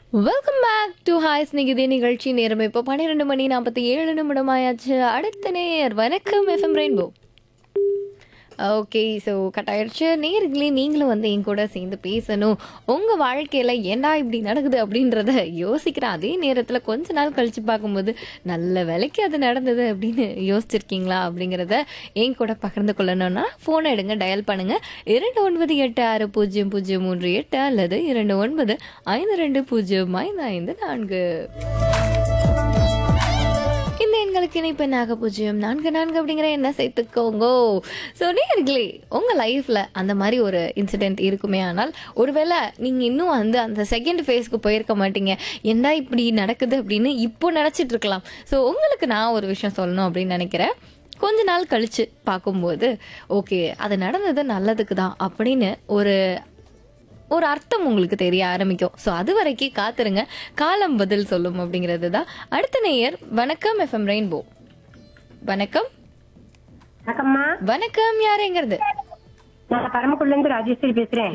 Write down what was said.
welcome back to hi Snigithi நிகழ்ச்சி நேரம் இப்போ பன்னிரெண்டு மணி நாற்பத்தி ஏழு நிமிடம் ஆயாச்சு அடுத்த நேர் வணக்கம் FM rainbow okay so cut ஆயிடுச்சு நேர்களே நீங்களும் வந்து என் கூட சேர்ந்து பேசணும் உங்கள் வாழ்க்கையில் ஏன்டா இப்படி நடக்குது அப்படின்றத யோசிக்கிற அதே நேரத்தில் கொஞ்ச நாள் கழித்து பார்க்கும்போது நல்ல வேலைக்கு அது நடந்தது அப்படின்னு யோசிச்சிருக்கீங்களா அப்படிங்கிறத என் கூட பகிர்ந்து கொள்ளணும்னா ஃபோனை எடுங்க டயல் பண்ணுங்க இரண்டு ஒன்பது எட்டு ஆறு பூஜ்ஜியம் பூஜ்ஜியம் மூன்று எட்டு அல்லது இரண்டு ஒன்பது ஐந்து ரெண்டு பூஜ்ஜியம் ஐந்து ஐந்து நான்கு இந்த எண்களுக்கு இணைப்பு நாக பூஜ்ஜியம் நான்கு நான்கு அப்படிங்கிற என்ன சேர்த்துக்கோங்க ஸோ நேர்களே உங்கள் லைஃப்பில் அந்த மாதிரி ஒரு இன்சிடெண்ட் இருக்குமே ஆனால் ஒருவேளை நீங்கள் இன்னும் வந்து அந்த செகண்ட் ஃபேஸ்க்கு போயிருக்க மாட்டீங்க என்ன இப்படி நடக்குது அப்படின்னு இப்போ நினச்சிட்டு இருக்கலாம் ஸோ உங்களுக்கு நான் ஒரு விஷயம் சொல்லணும் அப்படின்னு நினைக்கிறேன் கொஞ்ச நாள் கழிச்சு பார்க்கும்போது ஓகே அது நடந்தது நல்லதுக்கு தான் அப்படின்னு ஒரு ஒரு அர்த்தம் உங்களுக்கு தெரிய ஆரம்பிக்கும் ஸோ அது வரைக்கும் காத்துருங்க காலம் பதில் சொல்லும் அப்படிங்கிறது தான் அடுத்த நேயர் வணக்கம் எஃப்எம் ரெயின்போ வணக்கம் வணக்கம்மா வணக்கம் யாருங்கிறது நான் பரமக்குடில இருந்து ராஜேஸ்வரி பேசுறேன்